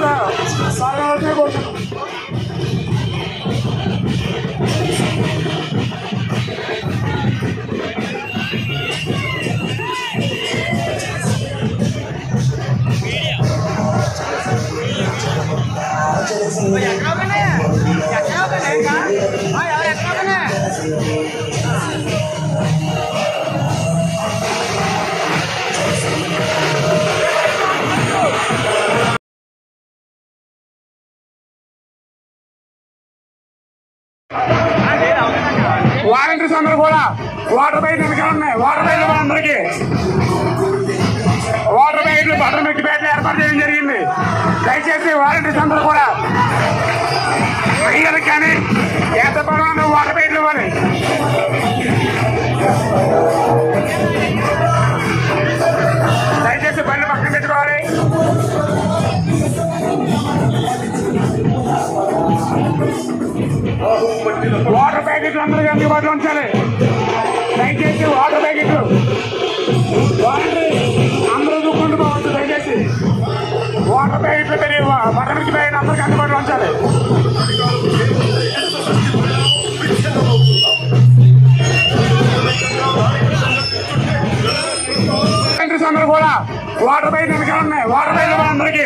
కూడా సాగవలసిన కోరుతున్నాం వాలంటీర్స్ అందరూ కూడా వాటర్ బయట వెనకాల ఉన్నాయి వాటర్ బయట అందరికీ వాటర్ బయటలు బటర్ మిట్టి బయటలు ఏర్పాటు చేయడం జరిగింది దయచేసి వాలంటీర్స్ అందరూ కూడా మహిళలకు కానీ ఏత పరమైన వాటర్ బయటలు ఇవ్వాలి దయచేసి బండి పక్కన పెట్టుకోవాలి వాటర్ ప్యాకెట్లు అందరికీ అందుబాటులో ఉంచాలి దయచేసి వాటర్ ప్యాకెట్లు వాటర్ అందరూ చూసుకుంటూ పోవచ్చు దయచేసి వాటర్ ప్యాకెట్లు పెరిగి బటర్ మిల్క్ ప్యాకెట్ అందరికీ అందుబాటులో ఉంచాలి వాలంటీర్స్ అందరూ కూడా వాటర్ బయట వెనకాల ఉన్నాయి వాటర్ బయట అందరికీ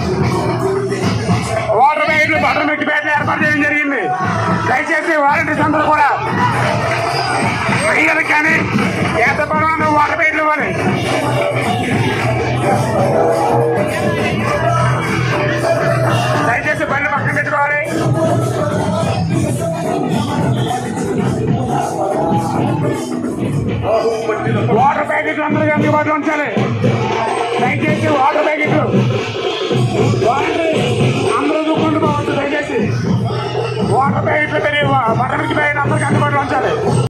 వాటర్ ప్యాకెట్లు బటర్ మిల్క్ ప్యాకెట్లు ఏర్పాటు చేయడం జరిగింది దయచేసి వాలంటీర్స్ అందరూ కూడా మహిళలకు కానీ ఏత పరమైన వాటర్ ప్యాకెట్లు ఇవ్వాలి దయచేసి బండి పక్కన పెట్టుకోవాలి వాటర్ ప్యాకెట్లు అందరికీ అందుబాటులో ఉంచాలి దయచేసి వాటర్ ప్యాకెట్లు వాటర్ అందరూ చూసుకుంటూ పోవచ్చు దయచేసి వాటర్ ప్యాకెట్లు పెరిగి బటర్ మిల్క్ ప్యాకెట్ అందరికీ అందుబాటులో ఉంచాలి